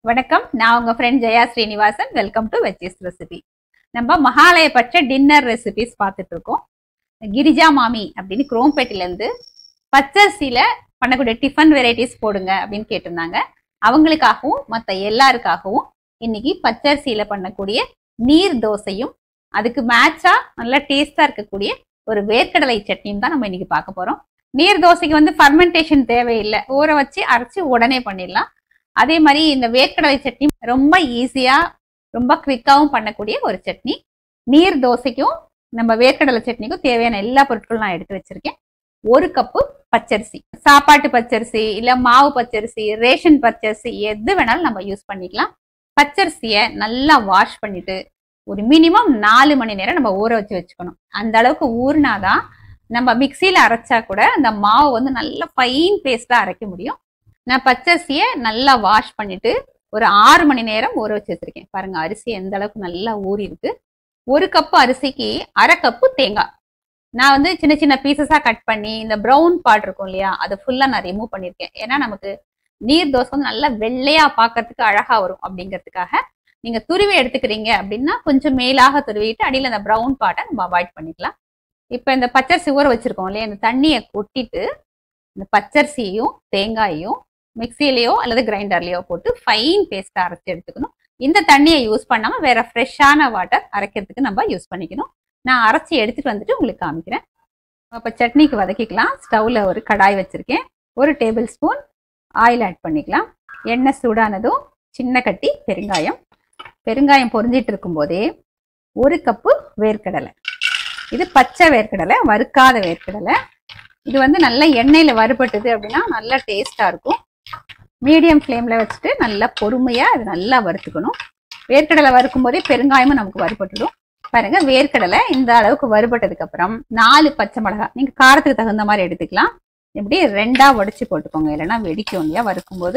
வணக்கம் நான் உங்க friend Jaya Srinivasan welcome to veggies recipe நம்ம மகாலயபட்ச டின்னர் ரெசிபிஸ் பார்த்துட்டு இருக்கோம் கிரிஜா மாமி அப்படின்னு குரோம்பேட்டில இருந்து பச்சரிசியில பண்ணக்கூடிய டிஃபன் வெரைட்டிஸ் போடுங்க அப்படின்னு கேட்டிருந்தாங்க அவங்களுக்காகவும் மற்ற எல்லாருக்காகவும் இன்னைக்கு பச்சரிசியில பண்ணக்கூடிய நீர் தோசையும் அதுக்கு மேட்சா நல்லா டேஸ்டா இருக்கக்கூடிய ஒரு வேர்க்கடலை சட்னியும் தான் நம்ம இன்னைக்கு பார்க்க போறோம் நீர் தோசைக்கு வந்து ஃபர்மெண்டேஷன் தேவையில்லை ஊற வச்சு அரைச்சி உடனே பண்ணிடலாம் அதே மாதிரி இந்த வேர்க்கடலை சட்னி ரொம்ப ஈஸியா ரொம்ப குவிக்காவும் பண்ணக்கூடிய ஒரு சட்னி நீர் தோசைக்கும் நம்ம வேர்க்கடலை சட்னிக்கும் தேவையான எல்லா பொருட்களும் நான் எடுத்து வச்சிருக்கேன் ஒரு கப்பு பச்சரிசி சாப்பாட்டு பச்சரிசி இல்ல மாவு பச்சரிசி ரேஷன் பச்சரிசி எது வேணாலும் நம்ம யூஸ் பண்ணிக்கலாம் பச்சரிசியை நல்லா வாஷ் பண்ணிட்டு ஒரு மினிமம் நாலு மணி நேரம் நம்ம ஊற வச்சு வச்சுக்கணும் அந்த அளவுக்கு ஊறினாதான் நம்ம மிக்சியில அரைச்சா கூட அந்த மாவு வந்து நல்ல ஃபைன் பேஸ்டா அரைக்க முடியும் நான் பச்சரிசியை நல்லா வாஷ் பண்ணிட்டு ஒரு ஆறு மணி நேரம் ஊற வச்சு வச்சிருக்கேன் பாருங்க அரிசி எந்த அளவுக்கு நல்லா ஊறி இருக்கு ஒரு கப்பு அரிசிக்கு அரை கப்பு தேங்காய் நான் வந்து சின்ன சின்ன பீசஸா கட் பண்ணி இந்த ப்ரௌன் பார்ட் இருக்கும் இல்லையா அதை ஃபுல்லா நான் ரிமூவ் பண்ணியிருக்கேன் ஏன்னா நமக்கு நீர் தோசை வந்து நல்லா வெள்ளையா பார்க்கறதுக்கு அழகா வரும் அப்படிங்கிறதுக்காக நீங்க துருவி எடுத்துக்கிறீங்க அப்படின்னா கொஞ்சம் மேலாக துருவிட்டு அடியில் அந்த ப்ரௌன் பார்ட்டை நம்ம அவாய்ட் பண்ணிக்கலாம் இப்போ இந்த பச்சரிசி ஊற வச்சிருக்கோம் இல்லையா இந்த தண்ணியை கொட்டிட்டு இந்த பச்சரிசியையும் தேங்காயையும் மிக்சியிலையோ அல்லது கிரைண்டர்லயோ போட்டு ஃபைன் பேஸ்டா அரைச்சி எடுத்துக்கணும் இந்த தண்ணியை யூஸ் பண்ணாம வேற ஃப்ரெஷ்ஷான வாட்டர் அரைக்கிறதுக்கு நம்ம யூஸ் பண்ணிக்கணும் நான் அரைச்சி எடுத்துட்டு வந்துட்டு உங்களுக்கு காமிக்கிறேன் அப்போ சட்னிக்கு வதக்கிக்கலாம் ஸ்டவ்ல ஒரு கடாய் வச்சிருக்கேன் ஒரு டேபிள் ஸ்பூன் ஆயில் ஆட் பண்ணிக்கலாம் எண்ணெய் சூடானதும் சின்ன கட்டி பெருங்காயம் பெருங்காயம் பொரிஞ்சிட்டு இருக்கும்போதே ஒரு கப்பு வேர்க்கடலை இது பச்சை வேர்க்கடலை வறுக்காத வேர்க்கடலை இது வந்து நல்ல எண்ணெயில வறுபட்டது அப்படின்னா நல்லா டேஸ்டா இருக்கும் மீடியம் ஃப்ளேம்ல வச்சுட்டு நல்லா பொறுமையா அது நல்லா வறுத்துக்கணும் வேர்க்கடலை வறுக்கும் போதே பெருங்காயமும் நமக்கு வறுபட்டுடும் பாருங்க வேர்க்கடலை இந்த அளவுக்கு வறுபட்டதுக்கு அப்புறம் நாலு பச்சை மிளகாய் நீங்க காரத்துக்கு தகுந்த மாதிரி எடுத்துக்கலாம் இப்படி ரெண்டா உடைச்சு போட்டுக்கோங்க இல்லைன்னா வெடிக்கும் இல்லையா வறுக்கும் போது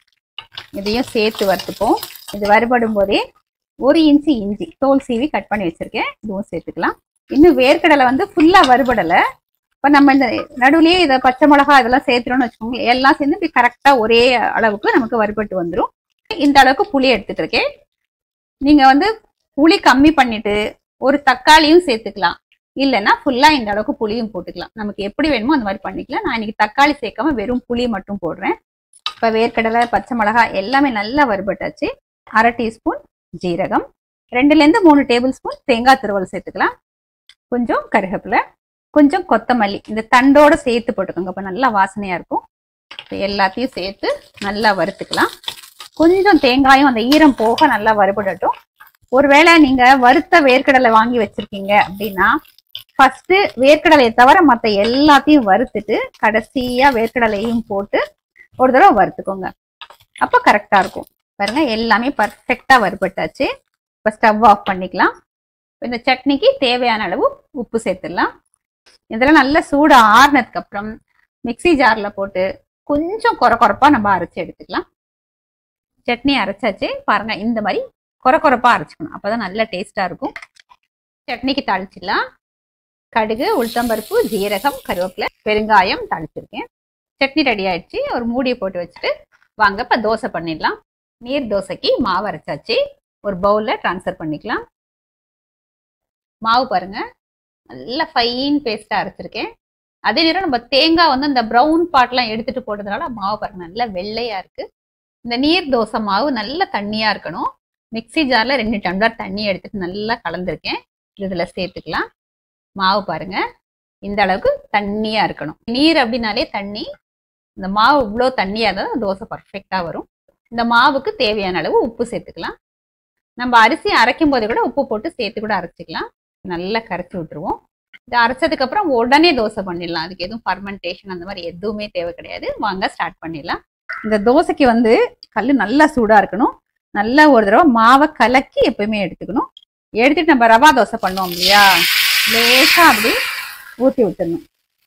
இதையும் சேர்த்து வறுத்துப்போம் இது வறுபடும் போதே ஒரு இன்ச்சு இஞ்சி தோல் சீவி கட் பண்ணி வச்சிருக்கேன் இதுவும் சேர்த்துக்கலாம் இன்னும் வேர்க்கடலை வந்து ஃபுல்லா வறுபடலை இப்போ நம்ம இந்த நடுவுலயே இதை பச்சை மிளகா இதெல்லாம் சேர்த்துறோம்னு வச்சுக்கோங்க எல்லாம் சேர்ந்து இப்படி கரெக்டா ஒரே அளவுக்கு நமக்கு வறுபட்டு வந்துடும் இந்த அளவுக்கு புளி எடுத்துட்டு இருக்கேன் நீங்க வந்து புளி கம்மி பண்ணிட்டு ஒரு தக்காளியும் சேர்த்துக்கலாம் இல்லைன்னா ஃபுல்லா இந்த அளவுக்கு புளியும் போட்டுக்கலாம் நமக்கு எப்படி வேணுமோ அந்த மாதிரி பண்ணிக்கலாம் நான் இன்னைக்கு தக்காளி சேர்க்காம வெறும் புளி மட்டும் போடுறேன் இப்போ வேர்க்கடலை பச்சை மிளகா எல்லாமே நல்லா வறுபட்டாச்சு அரை டீஸ்பூன் ஜீரகம் ரெண்டுலேருந்து மூணு டேபிள் ஸ்பூன் தேங்காய் துருவல் சேர்த்துக்கலாம் கொஞ்சம் கருவேப்பிலை கொஞ்சம் கொத்தமல்லி இந்த தண்டோட சேர்த்து போட்டுக்கோங்க அப்போ நல்லா வாசனையா இருக்கும் இப்போ எல்லாத்தையும் சேர்த்து நல்லா வறுத்துக்கலாம் கொஞ்சம் தேங்காயும் அந்த ஈரம் போக நல்லா வறுபடட்டும் ஒருவேளை நீங்க வறுத்த வேர்க்கடலை வாங்கி வச்சிருக்கீங்க அப்படின்னா ஃபர்ஸ்ட் வேர்க்கடலையை தவிர மற்ற எல்லாத்தையும் வறுத்துட்டு கடைசியா வேர்க்கடலையும் போட்டு ஒரு தடவை வறுத்துக்கோங்க அப்போ கரெக்டா இருக்கும் பாருங்க எல்லாமே பர்ஃபெக்டா வறுபட்டாச்சு இப்போ ஸ்டவ் ஆஃப் பண்ணிக்கலாம் இந்த சட்னிக்கு தேவையான அளவு உப்பு சேர்த்துடலாம் இதெல்லாம் நல்லா சூடு ஆறுனதுக்கு அப்புறம் மிக்சி ஜார்ல போட்டு கொஞ்சம் குறை குறைப்பா நம்ம அரைச்சி எடுத்துக்கலாம் சட்னி அரைச்சாச்சு பாருங்க இந்த மாதிரி குறை குறைப்பா அரைச்சிக்கணும் அப்பதான் நல்ல டேஸ்டா இருக்கும் சட்னிக்கு தாளிச்சிடலாம் கடுகு உளுத்தம்பருப்பு ஜீரகம் கருவேப்பிலை பெருங்காயம் தாளிச்சிருக்கேன் சட்னி ரெடி ஆயிடுச்சு ஒரு மூடியை போட்டு வச்சுட்டு வாங்க இப்போ தோசை பண்ணிடலாம் நீர் தோசைக்கு மாவு அரைச்சாச்சு ஒரு பவுலில் ட்ரான்ஸ்ஃபர் பண்ணிக்கலாம் மாவு பாருங்க நல்ல ஃபைன் பேஸ்டா அரைச்சிருக்கேன் அதே நேரம் நம்ம தேங்காய் வந்து இந்த ப்ரௌன் பார்ட்லாம் எடுத்துட்டு போட்டதுனால மாவு பாருங்க நல்ல வெள்ளையா இருக்கு இந்த நீர் தோசை மாவு நல்ல தண்ணியா இருக்கணும் மிக்சி ஜார்ல ரெண்டு டம்ளர் தண்ணி எடுத்துட்டு நல்லா கலந்துருக்கேன் இதுல சேர்த்துக்கலாம் மாவு பாருங்க இந்த அளவுக்கு தண்ணியா இருக்கணும் நீர் அப்படின்னாலே தண்ணி இந்த மாவு இவ்வளோ தண்ணியா இருந்தால் தோசை பர்ஃபெக்டா வரும் இந்த மாவுக்கு தேவையான அளவு உப்பு சேர்த்துக்கலாம் நம்ம அரிசி அரைக்கும் போது கூட உப்பு போட்டு சேர்த்து கூட அரைச்சிக்கலாம் நல்லா கரைச்சி விட்டுருவோம் இது அரைச்சதுக்கு அப்புறம் உடனே தோசை பண்ணிடலாம் அதுக்கு எதுவும் ஃபர்மெண்டேஷன் அந்த மாதிரி எதுவுமே தேவை கிடையாது வாங்க ஸ்டார்ட் பண்ணிடலாம் இந்த தோசைக்கு வந்து கல் நல்லா சூடா இருக்கணும் நல்லா ஒரு தடவை மாவை கலக்கி எப்பயுமே எடுத்துக்கணும் எடுத்துட்டு நம்ம ரவா தோசை பண்ணுவோம் இல்லையா லேசா அப்படி ஊற்றி விட்டுடணும்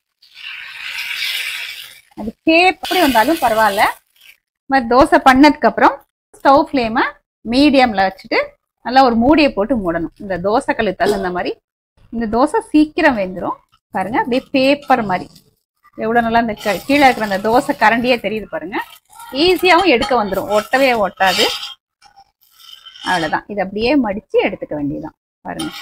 அது எப்படி வந்தாலும் பரவாயில்ல மாதிரி தோசை பண்ணதுக்கு அப்புறம் ஸ்டவ் ஃப்ளேமை மீடியம்ல வச்சுட்டு நல்லா ஒரு மூடியை போட்டு மூடணும் இந்த தோசை கல் தகுந்த மாதிரி இந்த தோசை சீக்கிரம் வெந்துடும் பாருங்க அப்படியே பேப்பர் மாதிரி எவ்வளோ நல்லா இந்த க- கீழே இருக்கிற அந்த தோசை கரண்டியே தெரியுது பாருங்க ஈஸியாகவும் எடுக்க வந்துடும் ஒட்டவே ஒட்டாது அவ்வளவுதான் இதை அப்படியே மடிச்சு எடுத்துக்க வேண்டியதுதான் பாருங்க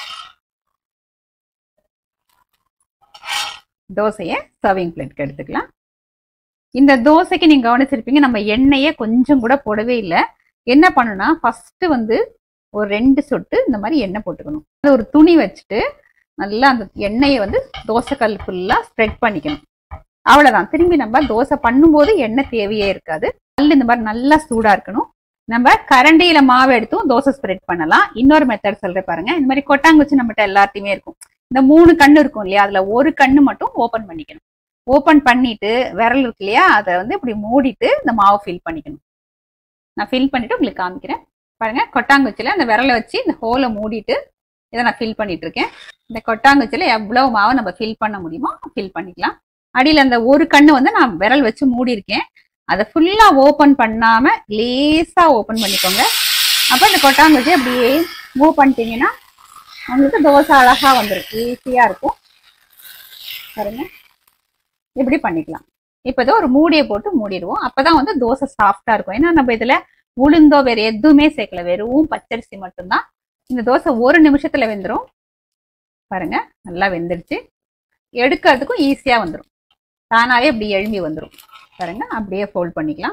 தோசையை சர்விங் பிளேட்க்கு எடுத்துக்கலாம் இந்த தோசைக்கு நீங்க கவனிச்சிருப்பீங்க நம்ம எண்ணெயே கொஞ்சம் கூட போடவே இல்லை என்ன பண்ணணும்னா ஃபர்ஸ்ட் வந்து ஒரு ரெண்டு சொட்டு இந்த மாதிரி எண்ணெய் போட்டுக்கணும் அது ஒரு துணி வச்சுட்டு நல்லா அந்த எண்ணெயை வந்து தோசைக்கல் ஃபுல்லாக ஸ்ப்ரெட் பண்ணிக்கணும் அவ்வளோதான் திரும்பி நம்ம தோசை பண்ணும்போது எண்ணெய் தேவையே இருக்காது கல் இந்த மாதிரி நல்லா சூடாக இருக்கணும் நம்ம கரண்டியில மாவு எடுத்தும் தோசை ஸ்ப்ரெட் பண்ணலாம் இன்னொரு மெத்தட் சொல்றேன் பாருங்க இந்த மாதிரி கொட்டாங்குச்சி நம்மகிட்ட எல்லாத்தையுமே இருக்கும் இந்த மூணு கண்ணு இருக்கும் இல்லையா அதுல ஒரு கண்ணு மட்டும் ஓபன் பண்ணிக்கணும் ஓபன் பண்ணிட்டு விரல் இருக்கு இல்லையா அதை வந்து இப்படி மூடிட்டு இந்த மாவை ஃபில் பண்ணிக்கணும் நான் ஃபில் பண்ணிட்டு உங்களுக்கு காமிக்கிறேன் பாருங்க கொட்டாங்குச்சியில அந்த விரலை வச்சு இந்த ஹோலை மூடிட்டு இதை நான் ஃபில் பண்ணிட்டு இருக்கேன் இந்த கொட்டாங்குச்சியில எவ்வளவு மாவை நம்ம ஃபில் பண்ண முடியுமோ ஃபில் பண்ணிக்கலாம் அடியில் அந்த ஒரு கண்ணு வந்து நான் விரல் வச்சு மூடி இருக்கேன் அதை ஃபுல்லா ஓபன் பண்ணாம லேசா ஓபன் பண்ணிக்கோங்க அப்போ இந்த கொட்டாங்குச்சி அப்படியே மூவ் பண்ணிட்டீங்கன்னா உங்களுக்கு தோசை அழகா வந்துடும் ஈஸியா இருக்கும் பாருங்க இப்படி பண்ணிக்கலாம் இப்போ ஏதோ ஒரு மூடியை போட்டு மூடிடுவோம் அப்பதான் வந்து தோசை சாஃப்டா இருக்கும் ஏன்னா நம்ம இதுல உளுந்தோ வேற எதுவுமே சேர்க்கல வெறும் பச்சரிசி மட்டும்தான் இந்த தோசை ஒரு நிமிஷத்துல வெந்துடும் பாருங்க நல்லா வெந்துருச்சு எடுக்கிறதுக்கும் ஈஸியா வந்துடும் தானாவே இப்படி எழும்பி வந்துடும் பாருங்க அப்படியே ஃபோல்ட் பண்ணிக்கலாம்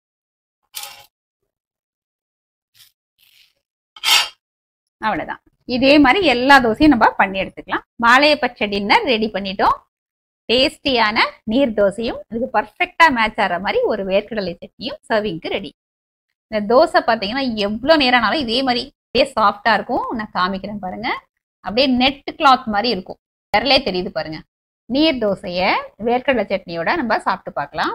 அவ்வளவுதான் இதே மாதிரி எல்லா தோசையும் நம்ம பண்ணி எடுத்துக்கலாம் மாலைய பச்சை டின்னர் ரெடி பண்ணிட்டோம் டேஸ்டியான நீர் தோசையும் இதுக்கு பர்ஃபெக்டா மேட்ச் ஆகிற மாதிரி ஒரு வேர்க்கடலை சட்னியும் சர்விங்க்கு ரெடி இந்த தோசை பார்த்தீங்கன்னா எவ்வளோ நேரம்னாலும் இதே மாதிரி அப்படியே சாஃப்டா இருக்கும் நான் காமிக்கிறேன் பாருங்க அப்படியே நெட் கிளாத் மாதிரி இருக்கும் விரலே தெரியுது பாருங்க நீர் தோசையை வேர்க்கடலை சட்னியோட நம்ம சாப்பிட்டு பார்க்கலாம்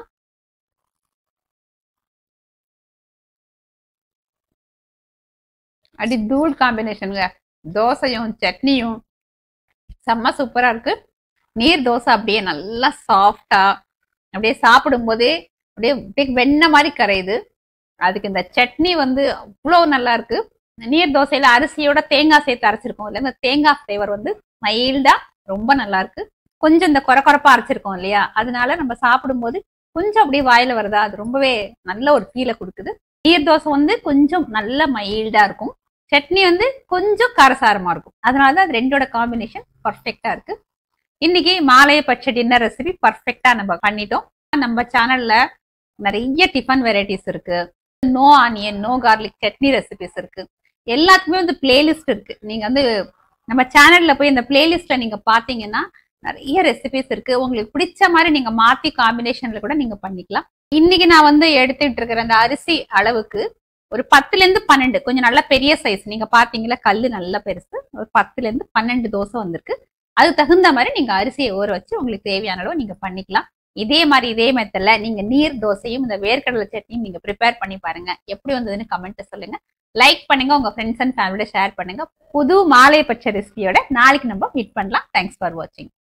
அப்படி தூள் காம்பினேஷனுங்க தோசையும் சட்னியும் செம்ம சூப்பரா இருக்கு நீர் தோசை அப்படியே நல்லா சாஃப்டா அப்படியே சாப்பிடும்போதே அப்படியே அப்படியே வெண்ணெய் மாதிரி கரையுது அதுக்கு இந்த சட்னி வந்து அவ்வளோ நல்லா இருக்கு நீர் தோசையில அரிசியோட தேங்காய் சேர்த்து அரைச்சிருக்கோம் இல்ல இந்த தேங்காய் ஃப்ளேவர் வந்து மைல்டா ரொம்ப நல்லா இருக்கு கொஞ்சம் இந்த குறை குறைப்பா அரைச்சிருக்கோம் இல்லையா அதனால நம்ம சாப்பிடும்போது கொஞ்சம் அப்படியே வாயில வருதா அது ரொம்பவே நல்ல ஒரு ஃபீலை கொடுக்குது நீர் தோசை வந்து கொஞ்சம் நல்ல மைல்டா இருக்கும் சட்னி வந்து கொஞ்சம் காரசாரமா இருக்கும் அதனால தான் அது ரெண்டோட காம்பினேஷன் பர்ஃபெக்டா இருக்கு இன்னைக்கு மாலைய பச்சை டின்னர் ரெசிபி பர்ஃபெக்டா நம்ம பண்ணிட்டோம் நம்ம சேனல்ல நிறைய டிஃபன் வெரைட்டிஸ் இருக்கு no onion no garlic chutney recipes இருக்கு எல்லாத்துக்குமே வந்து பிளேலிஸ்ட் இருக்கு நீங்க வந்து நம்ம சேனல்ல போய் இந்த பிளேலிஸ்ட்ல நீங்க பாத்தீங்கன்னா நிறைய ரெசிபிஸ் இருக்கு உங்களுக்கு பிடிச்ச மாதிரி நீங்க மாத்தி காம்பினேஷன்ல கூட நீங்க பண்ணிக்கலாம் இன்னைக்கு நான் வந்து எடுத்துட்டு இருக்கிற அந்த அரிசி அளவுக்கு ஒரு பத்துல இருந்து பன்னெண்டு கொஞ்சம் நல்ல பெரிய சைஸ் நீங்க பாத்தீங்களா கல்லு நல்ல பெருசு ஒரு பத்துல இருந்து பன்னெண்டு தோசை வந்திருக்கு அது தகுந்த மாதிரி நீங்க அரிசியை ஊற வச்சு உங்களுக்கு தேவையான அளவு நீங்க பண்ணிக்கலாம் இதே மாதிரி இதே மெத்தட்ல நீங்க நீர் தோசையும் இந்த வேர்க்கடலை சட்னியும் நீங்க ப்ரிப்பேர் பண்ணி பாருங்க எப்படி வந்ததுன்னு கமெண்ட் சொல்லுங்க லைக் பண்ணுங்க உங்க ஃப்ரெண்ட்ஸ் அண்ட் ஃபேமிலியோட ஷேர் பண்ணுங்க புது மாலை பச்சை ரெசிபியோட நாளைக்கு நம்ம மீட் பண்ணலாம் தேங்க்ஸ் ஃபார் வாட்சிங்